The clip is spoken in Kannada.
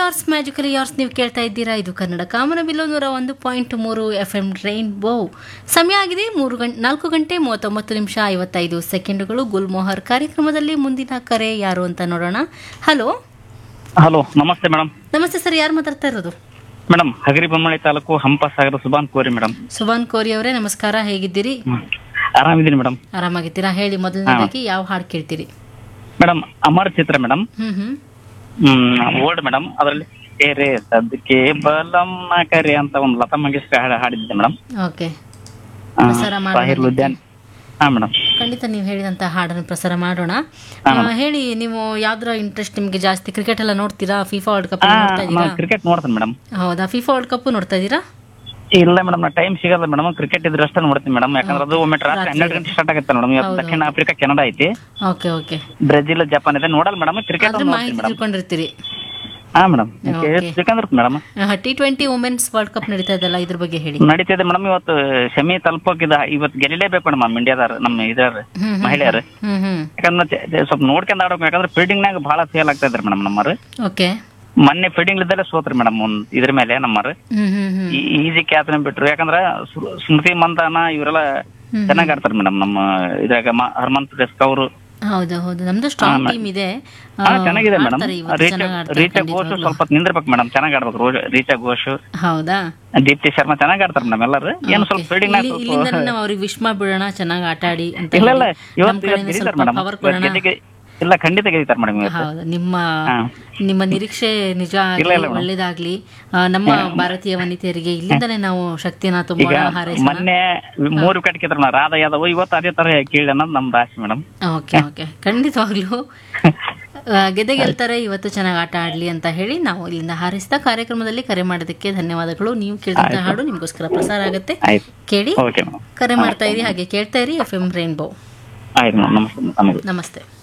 ಯಾರ್ಸ್ ಮ್ಯಾಜಿಕಲಿ ಯಾರ್ಸ್ ನೀವು ಕೇಳ್ತಾ ಇದ್ದೀರಾ ಇದು ಕನ್ನಡ ಕಾಮನಬಿಲ್ಲು ನೂರ ಒಂದು ಪಾಯಿಂಟ್ ಮೂರು ಎಫ್ ಎಂ ರೈನ್ಬೋ ಸಮಯ ಆಗಿದೆ ಮೂರು ಗಂಟೆ ನಾಲ್ಕು ಗಂಟೆ ಮೂವತ್ತೊಂಬತ್ತು ನಿಮಿಷ ಐವತ್ತೈದು ಸೆಕೆಂಡುಗಳು ಗುಲ್ಮೋಹರ್ ಕಾರ್ಯಕ್ರಮದಲ್ಲಿ ಮುಂದಿನ ಕರೆ ಯಾರು ಅಂತ ನೋಡೋಣ ಹಲೋ ಹಲೋ ನಮಸ್ತೆ ಮೇಡಮ್ ನಮಸ್ತೆ ಸರ್ ಯಾರು ಮಾತಾಡ್ತಾ ಇರೋದು ಮೇಡಮ್ ಹಗರಿಬೊಮ್ಮಳಿ ತಾಲೂಕು ಹಂಪಸಾಗರ ಸುಬಾನ್ ಕೋರಿ ಮೇಡಮ್ ಸುಭಾನ್ ಕೋರಿ ಅವರೇ ನಮಸ್ಕಾರ ಹೇಗಿದ್ದೀರಿ ಆರಾಮಿದ್ದೀನಿ ಮೇಡಮ್ ಆರಾಮಾಗಿದ್ದೀರಾ ಹೇಳಿ ಮೊದಲನೇದಾಗಿ ಯಾವ ಹಾಡು ಕೇಳ್ತೀರಿ ಮೇಡಮ್ ಅಮರ್ ಚಿತ್ರ madam hmm hmm hmm old madam ಅದರಲ್ಲಿ ಕೆರೆ ಸದ್ಕೆ ಬಲಮ್ಮ ಕರೆ ಅಂತ ಒಂದು ಲತಾ ಮಂಗೇಶ್ಕರ್ ಹಾಡು ಹಾಡಿದ್ದೆ ಮೇಡಮ್ ಓಕೆ ಪ್ರಸಾರ ಮಾಡೋಣ ಸಾಹಿರ್ ಲುದ್ಯಾನ್ ಹಾ ಮೇಡಮ್ ಖಂಡಿತ ನೀವು ಹೇಳಿದಂತ ಹಾಡನ್ನು ಪ್ರಸಾರ ಮಾಡೋಣ ಆ, ಹೇಳಿ ನೀವು ಯಾವ್ದ್ರ ಇಂಟ್ರೆಸ್ಟ್ ನಿಮ್ಗೆ ಜಾಸ್ತಿ ಕ್ರಿಕೆಟ್ ಎಲ್ಲ ನೋಡ್ತೀರಾ ಫಿಫಾ ವರ್ಲ್ಡ್ ಕಪ್ ನೋಡ್ತಾ ಇದ್ದೀರಾ ನಾನು ಕ್ರಿಕೆಟ್ ನೋಡ್ತೇನೆ ಮೇಡಮ್ ಹೌದಾ ಫಿಫಾ ವರ್ಲ್ಡ್ ಕಪ್ ನೋಡ್ತಾ ಇದ್ದೀರಾ ಇಲ್ಲ ಮೇಡಮ್ ನಾ ಟೈಮ್ ಸಿಗಲ್ಲ ಮೇಡಮ್ ಕ್ರಿಕೆಟ್ ಇದ್ರೆ ಅಷ್ಟೇ ನೋಡ್ತೀನಿ ಮೇಡಮ್ ಯಾಕಂದ್ರೆ ಅದು ಒಮ್ಮೆ ರಾತ್ರಿ ಹನ್ನೆರಡು ಗಂಟೆ ಸ್ಟಾರ್ಟ್ ಆಗುತ್ತೆ ಮೇಡಮ್ ಇವತ್ತು ದಕ್ಷಿಣ ಆಫ್ರಿಕಾ ಕೆನಡಾ ಐತಿ ಓಕೆ ಓಕೆ ಬ್ರೆಜಿಲ್ ಜಪಾನ್ ಇದೆ ನೋಡಲ್ಲ ಮೇಡಮ್ ಕ್ರಿಕೆಟ್ ಆದ್ರೆ ನೋಡ್ತೀನಿ ಮಾಹಿತಿ ಮೇಡಮ್ ತಿಳ್ಕೊಂಡಿರ್ತೀರಿ ಹಾ madam Sikandra madam T twenty women's world cup ನಡೀತಾ ಇದೆಲ್ಲ ಇದ್ರ ಬಗ್ಗೆ ಹೇಳಿ ನಡೀತಿದೆ ಮೇಡಮ್ ಇವತ್ತು ಸೆಮಿ ತಲುಪೋಕಿದ ಇವತ್ತು ಗೆಲ್ಲಲೇಬೇಕು ಮೇಡಮ್ ನಮ್ಮ ಇಂಡಿಯಾದಾರ ನಮ್ಮ ಇದಾರ ಹ್ಮ್ ಮಹಿಳೆಯರು ಹ್ಮ್ ಹ್ಮ್ ಯಾಕಂದ್ರೆ ಚೆ- ಚೆ- ಸ್ವಲ್ಪ ನೋಡ್ಕೊಂಡ್ ಆಡ್ಬೇಕು ಯಾಕಂದ್ರೆ ಫೀಲ್ಡಿಂಗ್ ನಾಗ ಬಹಳ ಸೇಲ್ ಆಗ್ತಾ ಇದ್ರಿ ಮೇಡಮ್ ನಮ್ಮರು ಓಕೆ ಮೊನ್ನೆ ಫೀಲ್ಡಿಂಗ್ ಇದ್ದಲ್ಲೇ ಸೋತ್ರಿ ಮೇಡಮ್ ಇದ್ರ ಮೇಲೆ ನಮ್ಮರು ಹ್ಮ್ ಹ್ಮ್ ಹ್ಮ್ ಈಜಿ ಕ್ಯಾಪ್ಟನ್ ಬಿಟ್ರು ಯಾಕಂದ್ರ ಸ್ಮೃ- ಸ್ಮೃತಿ ಮಂದಾನ ಇವರೆಲ್ಲ ಚೆನ್ನಾಗ್ ಆಡ್ತಾರೆ ಮೇಡಮ್ ನಮ್ಮ ಇದ್ರಾಗ ಮ- ಹರ್ಮನ್ತ್ ಪ್ರೇಸ್ಕ್ ಅವರು ಹೌದು ಹೌದು ನಮ್ದು ಸ್ಟ್ರಾಂಗ್ ಟೀಮ್ ಇದೆ ಆ, ಹಾ ಚೆನ್ನಾಗಿದೆ ಮೇಡಮ್ ಆಡ್ತಾರೆ ಇವತ್ತು ರೀಚಾ ಚೆನ್ನಾಗ್ ಆಡ್ತಾರೆ ರೀಚಾ ಘೋಷ್ ಖಂಡಿತವಾಗ್ಲೂ. ಸ್ವಲ್ಪ ನಿಂದಿರ್ಬೇಕು ಮೇಡಮ್ ಚೆನ್ನಾಗ್ ಆಡ್ಬೇಕು ರೋ- ರೀಚಾ ಘೋಷ್ ಹೌದಾ ದೀಪ್ತಿ ಶರ್ಮಾ ಚೆನ್ನಾಗ್ ಆಡ್ತಾರೆ ಮೇಡಮ್ ಎಲ್ಲರೂ ಏನು ಸ್ವಲ್ಪ ಫೀಲ್ಡಿಂಗ್ ನಾಗ ಇಲ್ಲಿ- ಸ್ವಲ್ಪ ಇಲ್ಲಿಂದನೇ ನಾವು ಅವ್ರಿಗೆ ವಿಶ್ ಮಾಡ್ಬಿಡೋಣ ಚೆನ್ನಾಗಿ ಆಟ ಆಡಿ ಅಂತ ಇಲ್ಲ ಇಲ್ಲ ಹೇಳಿ. ನಮ್ ಇವತ್ತು ಇವತ್ತು ಕಡೆಯಿಂದ ಗೆದ್ದಿದ್ದಾರೆ ಸ್ವಲ್ಪ ಮೇಡಮ್ ಪವರ್ ಕೊಡೋಣ ಇಲ್ಲ ಖಂಡಿತ ಗೆದ್ದಿದ್ದಾರೆ ಮೇಡಮ್ ಇವತ್ತು ಹೌದು ನಿಮ್ಮ ಹಾ. ನಿಮ್ಮ ನಿರೀಕ್ಷೆ ನಿಜ ಇಲ್ಲ, ಆಗ್ಲಿ ಇಲ್ಲ ಮೇಡಮ್. ಒಳ್ಳೇದಾಗ್ಲಿ ಆ, ನಮ್ಮ ಭಾರತೀಯ ವನಿತೆಯರಿಗೆ ಇಲ್ಲಿಂದಲೇ ನಾವು ಶಕ್ತಿನ ಈಗ ತುಂಬೋಣ ಹಾರೈಸೋಣ ಮೊನ್ನೆ ಮೂರು ವಿಕೆಟ್ ಕಿತ್ತರು ರಾಧಾ ಯಾದವ್ ಇವತ್ತು ಅದೇ ತರ ಕೀಳಿ ಅನ್ನೋದು ನಮ್ದು ಆಸೆ ಮೇಡಮ್ ಓಕೆ ಓಕೆ ಖಂಡಿತವಾಗ್ಲೂ ಆ, ಗೆದ್ದೆ ಗೆಲ್ತಾರೆ ಇವತ್ತು ಚೆನ್ನಾಗಿ ಆಟ ಆಡ್ಲಿ ಅಂತ ಹೇಳಿ ನಾವು ಇಲ್ಲಿಂದ ಹಾರಿಸಿದ ಕಾರ್ಯಕ್ರಮದಲ್ಲಿ ಕರೆ ಮಾಡೋದಕ್ಕೆ ಧನ್ಯವಾದಗಳು ನೀವು ಕೇಳಿದಂತ ಹಾಡು ನಿಮಗೋಸ್ಕರ ಪ್ರಸಾರ ಆಗುತ್ತೆ ಆಯ್ತು ಕೇಳಿ ಓಕೆ ಮೇಡಮ್ ಕರೆ ಮಾಡ್ತಾ ಇರಿ ಹಾಗೆ ಕೇಳ್ತಾ ಇರಿ ಎಫ್ ಎಂ ರೈನ್ಬೋ ಆಯ್ತು ಮೇಡಮ್ ನಮಸ್ತೆ ನಮಗೆ ನಮಸ್ತೆ